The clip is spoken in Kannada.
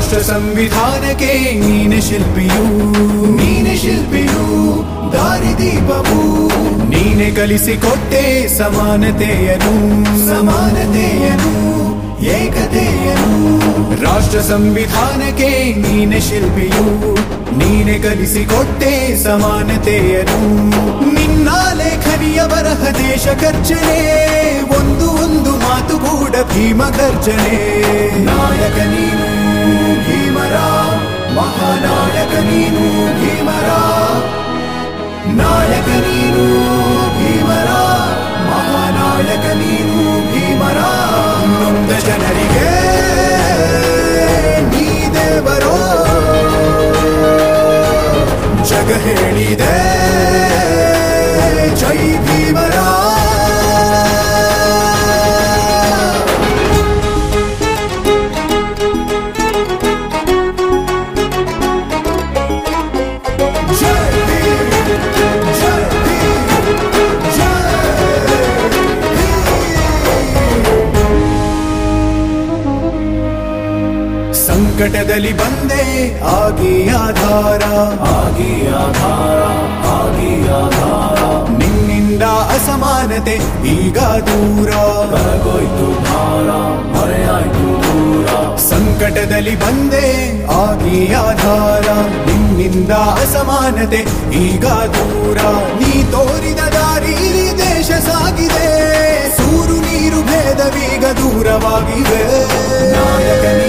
ರಾಷ್ಟ್ರ ಸಂವಿಧಾನಕ್ಕೆ ನೀನೆ ಶಿಲ್ಪಿಯು ನೀನೆ ಶಿಲ್ಪಿಯು ದಾರಿದೀಪವು ನೀನೆ ಕಲಿಸಿಕೊಟ್ಟೆ ಸಮಾನತೆಯನು ಸಮಾನತೆಯನು ಏಕತೆಯನು ರಾಷ್ಟ್ರ ಸಂವಿಧಾನಕ್ಕೆ ನೀನೆ ಶಿಲ್ಪಿಯು ನೀನೆ ಕಲಿಸಿಕೊಟ್ಟೆ ಸಮಾನತೆಯನು ನಿನ್ನ ಲೇಖನಿಯ ಬರಹ ದೇಶ ಗರ್ಜನೆ ಒಂದು ಒಂದು ಮಾತು ಕೂಡ ಭೀಮ ಗರ್ಜನೆ ನಾಯಕ ನೀನು ಭೀಮರ ಮಹಾನಾಯಕ ನೀನು ಭೀಮರ ನಾಯಕ ನೀನು ಭೀಮರ ಮಹಾನಾಯಕ ನೀನು ಭೀಮರ ನೊಂದ ಜನರಿಗೆ ನೀ ದೇವರೋ ಜಗ ಹೇಳಿದೆ ಜೈ ಭೀಮರ ಜೈ ಭೀಮ್ ಜೈ ಭೀಮ್ ಜೈ ಸಂಕಟದಲ್ಲಿ ಬಂದೆ ಆಗಿ ಆಧಾರ ಆಗಿ ಆಧಾರ ಆಗಿ ಆಧಾರ ನಿನ್ನಿಂದ ಅಸಮಾನತೆ ಈಗ ದೂರ ಕರಗೋಯ್ತು ಭಾರ ಮರೆಯಾಯ್ತು ದೂರ ಸಂಕಟದಲ್ಲಿ ಬಂದೆ ಆಗಿ ಆಧಾರ ನಿನ್ನಿಂದ ಅಸಮಾನತೆ ಈಗ ದೂರ ನೀ ತೋರಿದ ದಾರಿಲಿ ದೇಶ ಸಾಗಿದೆ ಸೂರು ನೀರು ಭೇದವೀಗ ದೂರವಾಗಿವೆ ನಾಯಕ ನೀ